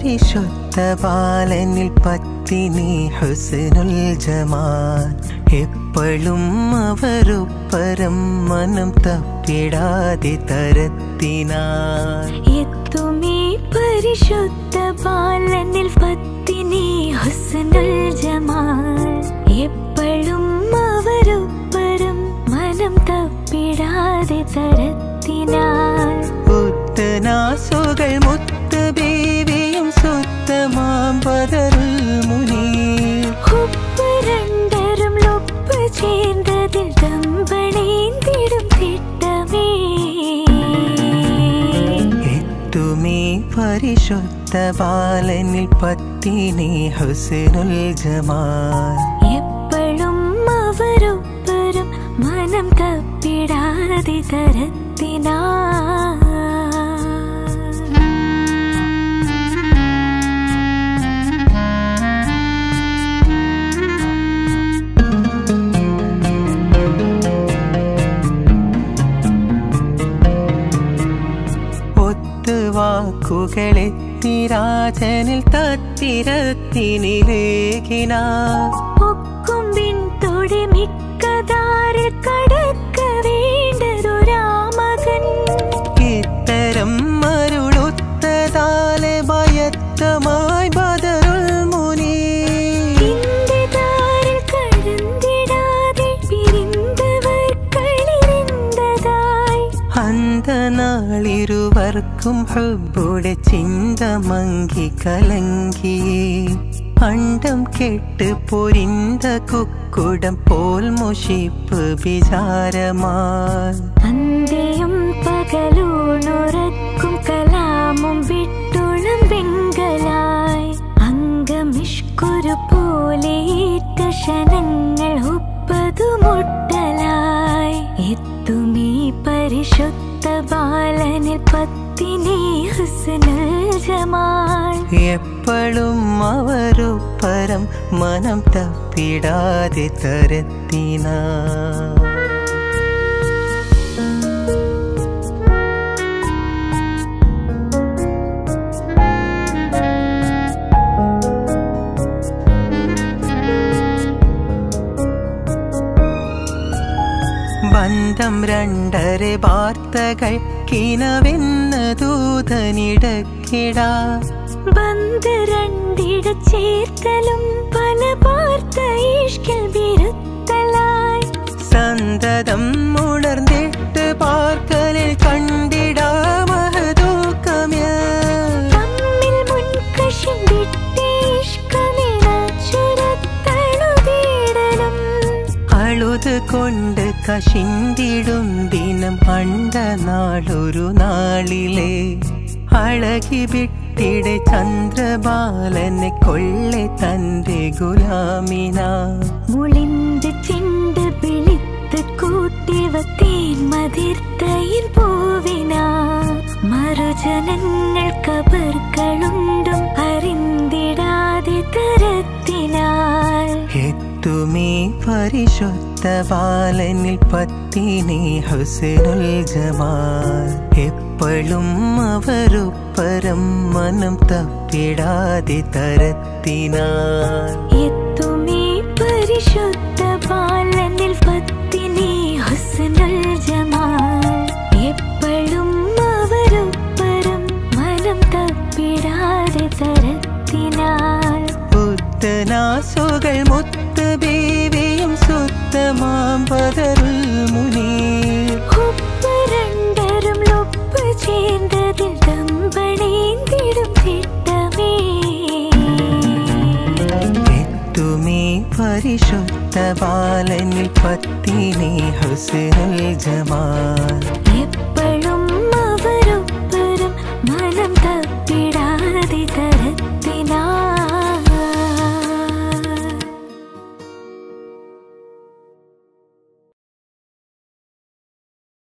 പരിശുദ്ധ ബാലനിൽ പത്തിനി ഹുസ്നുൽ ജമാൽ എപ്പോഴും അവരൊപ്പരം മനം തപ്പിടാതെ തരത്തിനാൽ എത്തുമീ പരിശുദ്ധ ബാലനിൽ പത്തിനി ഹുസ്നുൽ ജമാൽ എപ്പോഴും അവരൊപ്പരം മനം തപ്പിടാതെ തരത്തിനാൽ ഉത്തനാസുകൾ മുത്ത് ബീവിയും സുത്തമാം ബദറുൽ മുനീർ ഉപ്പ് രണ്ടരും ലൊപ്പ് ചേർന്നതിൽ തമ്പണേന്തിടും തിട്ടമേ എത്തുമീ പരിശുദ്ധ ബാലനിൽ പത്തിനി ഹുസ്നുൽ ജമാൽ എപ്പോഴും അവരൊപ്പരും മനം തപ്പിടാതെ തരത്തിനാ ഒത്തു വാക്കുകളെത്തിരാജനിൽ തത്തിരത്തിനിലേകിന ഒക്കും പിൻതൊടി മിക്കതാറ് കടക്ക വേണ്ടതൊരാമകൻ ഇത്തരം മരുളുത്തതാലെ ഭയത്തമായി ബദറുൽ മുനീ ഇന്ത്യതാരിൽ കടന്നിടാതെ പിരിന്തവർ കളിരുന്നതായി അന്തനാളിരുവർക്കും ഹുബുടെ ചിന്ത മങ്കി കലങ്കിയേ അണ്ടം കെട്ട് പൊരിന്ത കുക്കുടം പോൽ മുഷിപ്പ് വിചാരമാൻ അന്ത്യയും പകലൂണുറക്കും കലാമും വിട്ടുളം വെങ്കലായി അംഗമിഷ്കുരു പോലെയേറ്റ ക്ഷണങ്ങൾ ഒപ്പതു മുട്ടലായി എത്തുമീ പരിശുദ്ധ ബാലനിൽ പത്തിനി ഹുസ്നുൽ ജമാൽ എപ്പോഴും അവരൊപ്പരം മനം തപ്പിടാതെ തരത്തിനാ ബന്ധം രണ്ടര വാർത്തകൾ കിനവെന്ന ദൂതനിടക്കിടാ ബന്ധ രണ്ടിട ചേർത്തലും പല പാർത്ത ഈഷ്കിൽ വിരുത്തലായി സന്തതം ഉണർന്നിട്ട് പാർക്കലിൽ കണ്ടിടാ മഹദൂക്കമ്യ തമ്മിൽ മുൻകശം വിട്ടേഷ്കമിന ചുരത്തണുതീടലും അഴുത് കൊണ്ട് കശിന്തിടും ദിനം അണ്ട നാളൊരു നാളിലെ അഴകി വിട്ടിടെ ചന്ദ്രബാലനെ കൊള്ളെ തന്റെ ഗുലാമിന മുളിന്ത് ചിണ്ട് വിളിത്ത് കൂട്ടിവ തേൻ മതിർത്തയിൽ പോവിന മറുജനങ്ങൾ കബർകളുണ്ടും അറിന്തിടാതെ തരത്തിനാൽ എത്തുമീ പരിശുദ്ധ ബാലനിൽ പത്തിനി ഹുസ്നുൽ ജമാൽ എപ്പോഴും അവരൊപ്പരം മനം തപ്പിടാതെ തരത്തിനാൽ എത്തുമീ പരിശുദ്ധ ബാലനിൽ പത്തിനി ഹുസ്നുൽ ജമാൽ എപ്പോഴും അവരൊപ്പരം മനം തപ്പിടാതെ തരത്തിനാൽ പുത്തനാസുകൾ മുത്ത് ബീവിയും സുത്തമാം ബദറുൽ മുനീർ ഉപ്പ് രണ്ടരും ലൊപ്പ് ചേർന്നതിൽ തമ്പണേന്തിടും തിട്ടമേ എത്തുമീ പരിശുദ്ധ ബാലനിൽ പത്തിനി ഹുസ്നുൽ ജമാൽ